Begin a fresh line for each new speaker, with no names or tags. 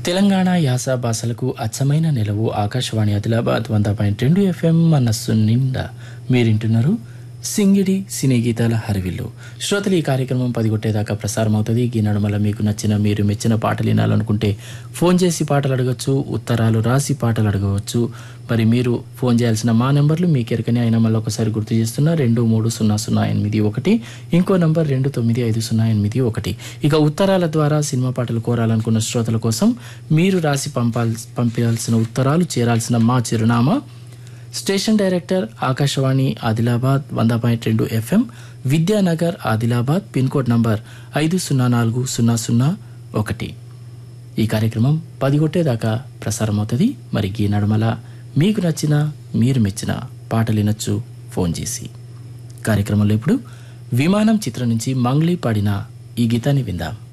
తెలంగాణ యాస భాషలకు అచ్చమైన నిలవు ఆకాశవాణి ఆదిలాబాద్ వంద పాయింట్ రెండు ఎఫ్ఎం మనస్సు నిండా మీరింటున్నారు సింగిడి సినీ గీతాల హరివిల్లు శ్రోతలు ఈ కార్యక్రమం పదిగొట్టేదాకా ప్రసారం అవుతుంది ఈ నడుమల మీకు నచ్చిన మీరు మెచ్చిన పాటలు వినాలనుకుంటే ఫోన్ చేసి పాటలు అడగచ్చు ఉత్తరాలు రాసి పాటలు అడగవచ్చు మరి మీరు ఫోన్ చేయాల్సిన మా నెంబర్లు మీకు ఎరకని అయినా మళ్ళీ ఒకసారి గుర్తు చేస్తున్నా రెండు మూడు సున్నా సున్నా ఎనిమిది ఒకటి ఇంకో నంబర్ రెండు తొమ్మిది ఐదు సున్నా ఎనిమిది ఒకటి ఇక ఉత్తరాల ద్వారా సినిమా పాటలు కోరాలనుకున్న శ్రోతల కోసం మీరు రాసి పంపాల్ పంపించాల్సిన ఉత్తరాలు చేరాల్సిన మా చిరునామా స్టేషన్ డైరెక్టర్ ఆకాశవాణి ఆదిలాబాద్ వంద పాయింట్ రెండు FM Vidyanagar Adilabad pin code number ఐదు సున్నా నాలుగు సున్నా సున్నా ఒకటి ఈ కార్యక్రమం పది కొట్టేదాకా ప్రసారం అవుతుంది మరి ఈ నడుమల మీకు నచ్చిన మీరు మెచ్చిన పాటలు వినొచ్చు ఫోన్ చేసి కార్యక్రమంలో ఇప్పుడు విమానం చిత్రం నుంచి మంగ్లీ పాడిన ఈ గీతాన్ని విందాం